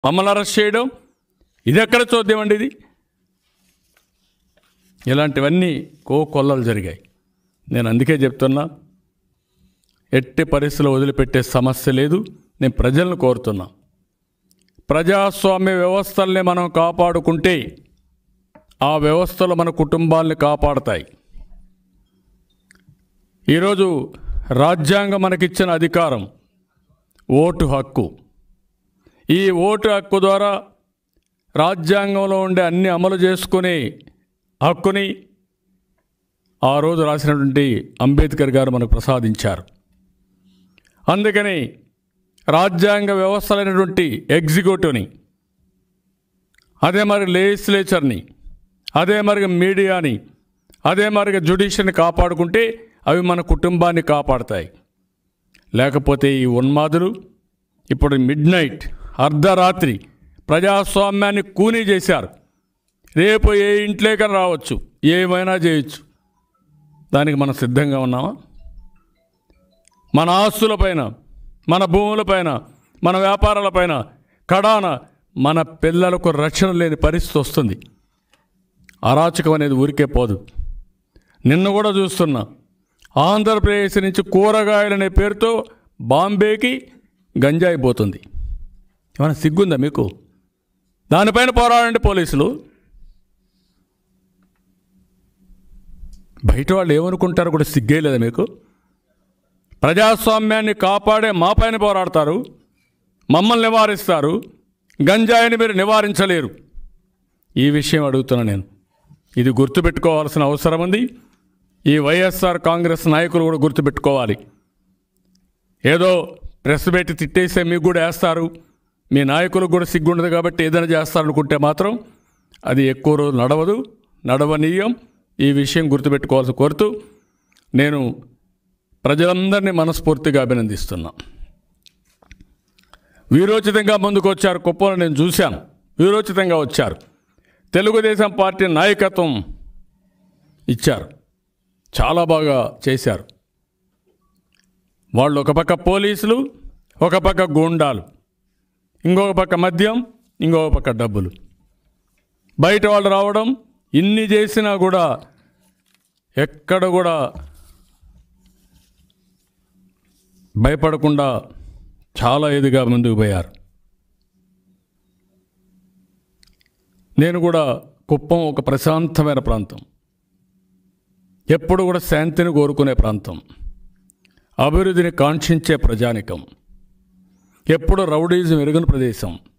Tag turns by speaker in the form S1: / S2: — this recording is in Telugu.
S1: మమ్మల్ని అరెస్ట్ చేయడం ఇది ఎక్కడ చూద్దామండి ఇది ఇలాంటివన్నీ కో కొల్లలు జరిగాయి నేను అందుకే చెప్తున్నా ఎట్టి పరిస్థితుల్లో వదిలిపెట్టే సమస్య లేదు నేను ప్రజలను కోరుతున్నా ప్రజాస్వామ్య వ్యవస్థల్ని మనం కాపాడుకుంటే ఆ వ్యవస్థలు మన కుటుంబాల్ని కాపాడతాయి ఈరోజు రాజ్యాంగం మనకిచ్చిన అధికారం ఓటు హక్కు ఈ ఓటు హక్కు ద్వారా రాజ్యాంగంలో ఉండే అన్ని అమలు చేసుకునే హక్కుని ఆ రోజు రాసినటువంటి అంబేద్కర్ గారు మనకు ప్రసాదించారు అందుకని రాజ్యాంగ వ్యవస్థలైనటువంటి ఎగ్జిక్యూటివ్ని అదే మరి లెజిస్లేచర్ని అదే మరి మీడియాని అదే మరి జుడిషియల్ని కాపాడుకుంటే అవి మన కుటుంబాన్ని కాపాడతాయి లేకపోతే ఈ ఉన్మాదులు ఇప్పుడు మిడ్ నైట్ అర్ధరాత్రి ప్రజాస్వామ్యాన్ని కూనీ చేశారు రేపు ఏ ఇంట్లోకైనా రావచ్చు ఏమైనా చేయొచ్చు దానికి మనం సిద్ధంగా ఉన్నామా మన ఆస్తులపైన మన భూములపైన మన వ్యాపారాలపైన కడాన మన పిల్లలకు రక్షణ లేని పరిస్థితి వస్తుంది అరాచకం అనేది ఊరికే పోదు నిన్న కూడా చూస్తున్నా ఆంధ్రప్రదేశ్ నుంచి కూరగాయలు అనే పేరుతో బాంబేకి గంజాయి పోతుంది ఏమైనా సిగ్గుందా మీకు దానిపైన పోరాడండి పోలీసులు బయట వాళ్ళు ఏమనుకుంటారో కూడా సిగ్గే లేదా మీకు ప్రజాస్వామ్యాన్ని కాపాడే మా పైన పోరాడతారు మమ్మల్ని నివారిస్తారు గంజాయిని మీరు నివారించలేరు ఈ విషయం అడుగుతున్నా నేను ఇది గుర్తుపెట్టుకోవాల్సిన అవసరం ఉంది ఈ వైఎస్ఆర్ కాంగ్రెస్ నాయకులు కూడా గుర్తుపెట్టుకోవాలి ఏదో ప్రెస్ పెట్టి తిట్టేస్తే మీకు కూడా వేస్తారు మీ నాయకులకు కూడా సిగ్గుండదు కాబట్టి ఏదైనా చేస్తారనుకుంటే మాత్రం అది ఎక్కువ రోజు నడవదు నడవనీయం ఈ విషయం గుర్తుపెట్టుకోవాల్సి కోరుతూ నేను ప్రజలందరినీ మనస్ఫూర్తిగా అభినందిస్తున్నా వీరోచితంగా ముందుకు వచ్చారు కుప్పలు నేను చూశాను వీరోచితంగా వచ్చారు తెలుగుదేశం పార్టీ నాయకత్వం ఇచ్చారు చాలా బాగా చేశారు వాళ్ళు ఒక పక్క పోలీసులు ఒక పక్క గూండాలు ఇంకొక పక్క మద్యం ఇంకొక పక్క డబ్బులు బయట వాళ్ళు రావడం ఇన్ని చేసినా కూడా ఎక్కడ కూడా భయపడకుండా చాలా ఎదుగా ముందుకు పోయారు నేను కూడా కుప్పం ఒక ప్రశాంతమైన ప్రాంతం ఎప్పుడు కూడా శాంతిని కోరుకునే ప్రాంతం అభివృద్ధిని కాంక్షించే ప్రజానికం ఎప్పుడు రౌడీజం ఎరుగని ప్రదేశం